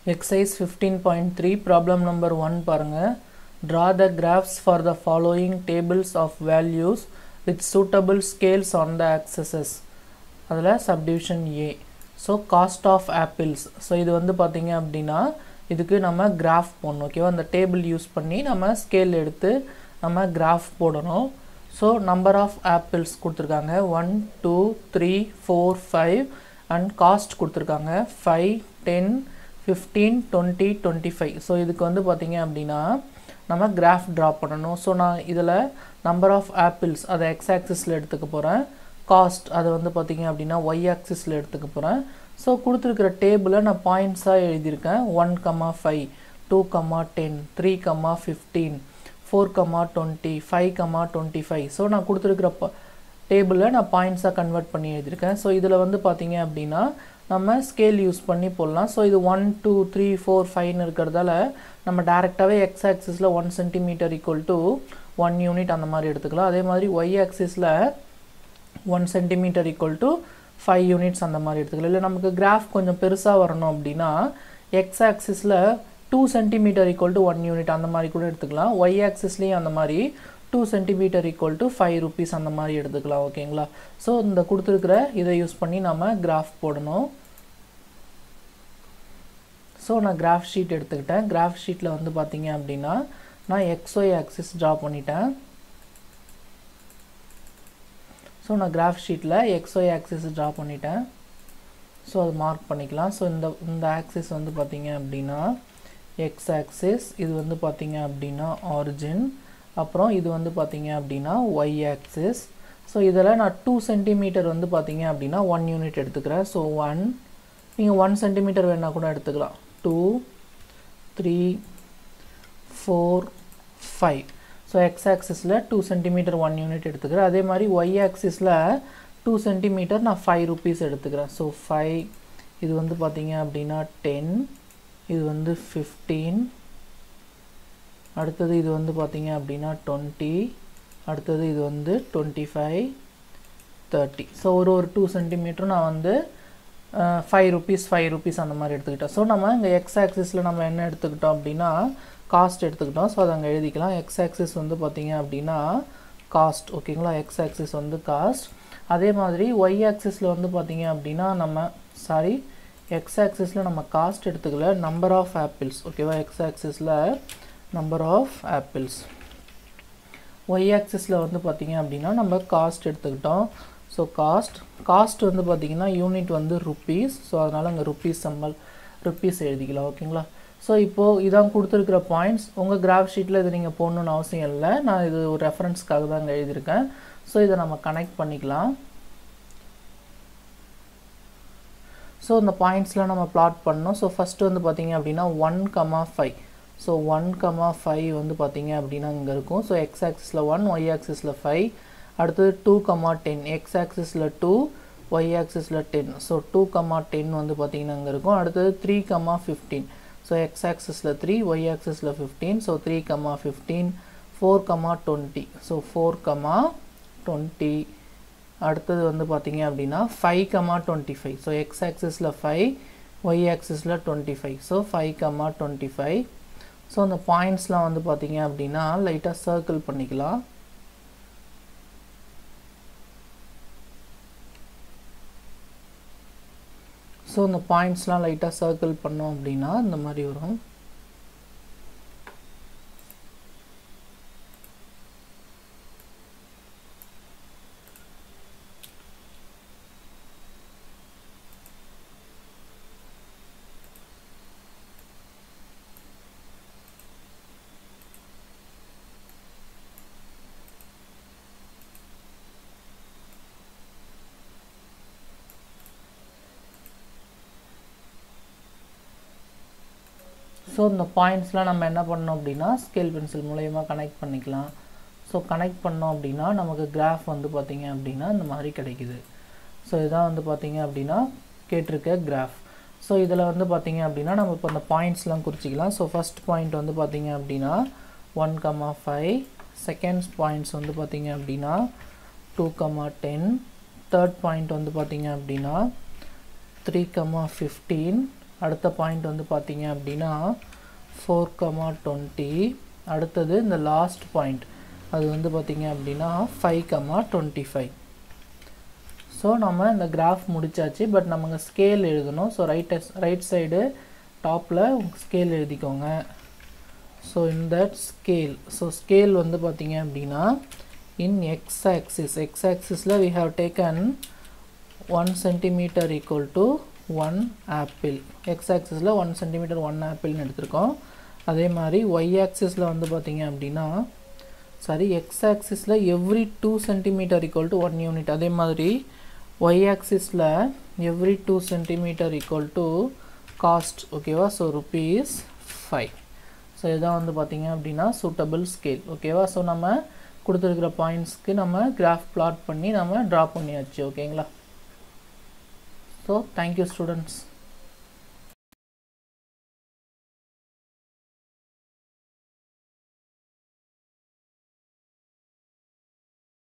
Exercise 15.3 problem number 1 பாருங்க draw the graphs for the following tables of values with suitable scales on the axes அதில் subdivision A so cost of apples so இது வந்து பார்த்தீங்க அப்படின்னா இதுக்கு நம்ம graph போடணும் ஓகேவா அந்த டேபிள் யூஸ் பண்ணி நம்ம ஸ்கேல் எடுத்து நம்ம கிராஃப் போடணும் ஸோ நம்பர் ஆஃப் ஆப்பிள்ஸ் கொடுத்துருக்காங்க one two three four five and cost கொடுத்துருக்காங்க five ten fifteen twenty twenty five so இதுக்கு வந்து பார்த்தீங்க அப்படின்னா நம்ம கிராஃப் ட்ரா பண்ணணும் ஸோ நான் இதில் நம்பர் ஆஃப் ஆப்பிள்ஸ் அதை எக்ஸ் ஆக்சிஸில் எடுத்துக்க போகிறேன் காஸ்ட் அதை வந்து பார்த்தீங்க அப்படின்னா ஒய் ஆக்சிஸில் எடுத்துக்க போகிறேன் ஸோ கொடுத்துருக்கிற டேபிளை நான் பாயிண்ட்ஸாக எழுதியிருக்கேன் one comma five two comma ten three comma fifteen four comma twenty five comma twenty five so நான் கொடுத்துருக்கிற ப டேபிளை நான் பாயிண்ட்ஸாக கன்வெர்ட் பண்ணி எழுதியிருக்கேன் ஸோ இதில் வந்து பார்த்தீங்க அப்படின்னா நம்ம ஸ்கேல் யூஸ் பண்ணி போடலாம் ஸோ இது ஒன் டூ த்ரீ ஃபோர் ஃபைவ்னு இருக்கிறதால நம்ம டேரெக்டாகவே எக்ஸ் ஆக்சிஸில் one centimetre equal to one unit அந்த மாதிரி எடுத்துக்கலாம் அதே மாதிரி ஒய் ஆக்சிஸில் one centimetre equal to five units அந்த மாதிரி எடுத்துக்கலாம் இல்லை நமக்கு கிராஃப் கொஞ்சம் பெருசாக வரணும் அப்படின்னா எக்ஸ் ஆக்சிஸில் two centimetre equal to one unit அந்த மாதிரி கூட எடுத்துக்கலாம் ஒய் ஆக்சிஸ்லேயும் அந்த மாதிரி two centimetre equal to five rupees அந்த மாதிரி எடுத்துக்கலாம் ஓகேங்களா ஸோ இந்த கொடுத்துருக்குற இதை யூஸ் பண்ணி நம்ம கிராஃப் போடணும் ஸோ நான் கிராஃப் ஷீட் எடுத்துக்கிட்டேன் கிராஃப் ஷீட்டில் வந்து பார்த்தீங்க அப்படின்னா நான் எக்ஸ்ஒய் ஆக்சிஸ் ட்ரா பண்ணிட்டேன் ஸோ நான் கிராஃப் ஷீட்டில் எக்ஸ்ஒய் ஆக்சிஸ் ட்ரா பண்ணிட்டேன் ஸோ அது மார்க் பண்ணிக்கலாம் ஸோ இந்த இந்த ஆக்சிஸ் வந்து பார்த்தீங்க அப்படின்னா எக்ஸ் ஆக்சிஸ் இது வந்து பார்த்தீங்க அப்படின்னா ஆரிஜின் அப்புறம் இது வந்து பார்த்தீங்க அப்படின்னா ஒய் ஆக்சிஸ் ஸோ இதில் நான் டூ சென்டிமீட்டர் வந்து பார்த்தீங்க அப்படின்னா ஒன் யூனிட் எடுத்துக்கிறேன் ஸோ ஒன் நீங்கள் ஒன் சென்டிமீட்டர் வேணால் கூட எடுத்துக்கலாம் two three four five so X ஆக்சிஸில் டூ சென்டிமீட்டர் ஒன் யூனிட் எடுத்துக்கிறேன் அதே மாதிரி ஒய் ஆக்சிஸில் டூ சென்டிமீட்டர் நான் ஃபைவ் ருபீஸ் எடுத்துக்கிறேன் ஸோ ஃபைவ் இது வந்து பார்த்தீங்க அப்படின்னா டென் இது வந்து ஃபிஃப்டீன் அடுத்தது இது வந்து பார்த்தீங்க அப்படின்னா டுவெண்ட்டி அடுத்தது இது வந்து டுவெண்ட்டி ஃபைவ் தேர்ட்டி ஸோ ஒரு ஒரு டூ சென்டிமீட்டரும் நான் வந்து ஃபைவ் ருபீஸ் ஃபைவ் ருபீஸ் அந்த மாதிரி எடுத்துக்கிட்டேன் ஸோ நம்ம இங்கே எக்ஸ் ஆக்சிஸில் நம்ம என்ன எடுத்துக்கிட்டோம் அப்படின்னா காஸ்ட் எடுத்துக்கிட்டோம் ஸோ அதை அங்கே எழுதிக்கலாம் எக்ஸ் ஆக்சிஸ் வந்து பார்த்தீங்க அப்படின்னா காஸ்ட் ஓகேங்களா எக்ஸ் ஆக்சிஸ் வந்து காஸ்ட் அதே மாதிரி ஒய் ஆக்சிஸில் வந்து பார்த்தீங்க அப்படின்னா நம்ம சாரி எக்ஸ் ஆக்சிஸில் நம்ம காஸ்ட் எடுத்துக்கல நம்பர் ஆஃப் ஆப்பிள்ஸ் ஓகேவா எக்ஸ் ஆக்சிஸில் நம்பர் ஆஃப் ஆப்பிள்ஸ் ஒய் ஆக்சிஸில் வந்து பார்த்தீங்க அப்படின்னா நம்ம காஸ்ட் எடுத்துக்கிட்டோம் ஸோ காஸ்ட் காஸ்ட் வந்து பார்த்திங்கன்னா யூனிட் வந்து ருப்பீஸ் ஸோ அதனால் அங்கே ருப்பீஸ் சம்பல் ருப்பீஸ் எழுதிக்கலாம் ஓகேங்களா ஸோ இப்போது இதான் கொடுத்துருக்குற பாயிண்ட்ஸ் உங்கள் கிராஃப் ஷீட்டில் இது நீங்கள் போடணுன்னு அவசியம் இல்லை நான் இது ஒரு ரெஃபரன்ஸ்க்காக தான் இங்கே எழுதியிருக்கேன் ஸோ இதை நம்ம கனெக்ட் பண்ணிக்கலாம் ஸோ இந்த பாயிண்ட்ஸ்லாம் நம்ம பிளாட் பண்ணோம் ஸோ ஃபஸ்ட்டு வந்து பார்த்திங்க அப்படின்னா one comma five so one comma five வந்து பார்த்திங்க அப்படின்னா இங்கே இருக்கும் ஸோ எக்ஸ் ஆக்சிஸில் ஒன் ஒய் ஆக்சிஸில் ஃபைவ் அடுத்தது டூ கமா டென் எக்ஸ் ஆக்சிஸில் டூ ஒய் ஆக்சிஸில் ten so two comma ten வந்து பார்த்திங்கன்னா இங்கே இருக்கும் அடுத்தது three comma fifteen so X ஆக்சிஸில் த்ரீ ஒய் ஆக்சிஸில் fifteen so three comma fifteen four comma twenty so four comma twenty அடுத்தது வந்து பார்த்தீங்க அப்படின்னா five comma twenty five so X ஆக்சிஸில் ஃபைவ் ஒய் ஆக்சிஸில் twenty five so five comma twenty five so அந்த பாயிண்ட்ஸ்லாம் வந்து பார்த்தீங்க அப்படின்னா லைட்டாக சர்க்கிள் பண்ணிக்கலாம் ஸோ இந்த பாயிண்ட்ஸ்லாம் லைட்டாக சர்க்கிள் பண்ணோம் அப்படின்னா இந்த மாதிரி வரும் ஸோ இந்த பாயிண்ட்ஸ்லாம் நம்ம என்ன பண்ணோம் அப்படின்னா ஸ்கேல் பென்சில் மூலயமா கனெக்ட் பண்ணிக்கலாம் ஸோ கனெக்ட் பண்ணோம் அப்படின்னா நமக்கு கிராஃப் வந்து பார்த்திங்க அப்படின்னா இந்த மாதிரி கிடைக்குது ஸோ இதான் வந்து பார்த்திங்க அப்படின்னா கேட்டிருக்க கிராஃப் ஸோ இதில் வந்து பார்த்திங்க அப்படின்னா நம்ம இப்போ இந்த பாயிண்ட்ஸ்லாம் குறிச்சிக்கலாம் ஸோ ஃபஸ்ட் பாயிண்ட் வந்து பார்த்திங்க அப்படின்னா one comma five second points வந்து பார்த்திங்க அப்படின்னா two comma ten third point வந்து பார்த்திங்க அப்படின்னா த்ரீ கமா ஃபிஃப்டீன் அடுத்த பாயிண்ட் வந்து பார்த்தீங்க அப்படின்னா ஃபோர் கமா டுவெண்ட்டி அடுத்தது இந்த லாஸ்ட் பாயிண்ட் அது வந்து பார்த்தீங்க அப்படின்னா five comma twenty five so நம்ம இந்த கிராஃப் முடிச்சாச்சு பட் நமக்கு ஸ்கேல் எழுதணும் ஸோ ரைட் ரைட் சைடு டாப்பில் ஸ்கேல் எழுதிக்கோங்க so in that scale so scale வந்து பார்த்தீங்க அப்படின்னா இன் எக்ஸ் ஆக்சிஸ் எக்ஸ் ஆக்சிஸில் we have taken one centimetre equal to one apple X ஆக்சிஸில் ஒன் சென்டிமீட்டர் ஒன் ஆப்பிள்னு எடுத்திருக்கோம் அதே மாதிரி ஒய் ஆக்சிஸில் வந்து பார்த்தீங்க அப்படின்னா சாரி எக்ஸ் ஆக்சிஸில் every two centimetre equal to one unit அதே மாதிரி ஒய் ஆக்சிஸில் every two centimetre equal to cost ஓகேவா ஸோ ருபீஸ் ஃபைவ் ஸோ இதுதான் வந்து பார்த்தீங்க அப்படின்னா சூட்டபிள் ஸ்கேல் ஓகேவா ஸோ நம்ம கொடுத்துருக்கிற பாயிண்ட்ஸ்க்கு நம்ம கிராஃப் பிளாட் பண்ணி நம்ம ட்ரா பண்ணியாச்சு ஓகேங்களா ஸோ தேங்க்யூ ஸ்டூடெண்ட்ஸ்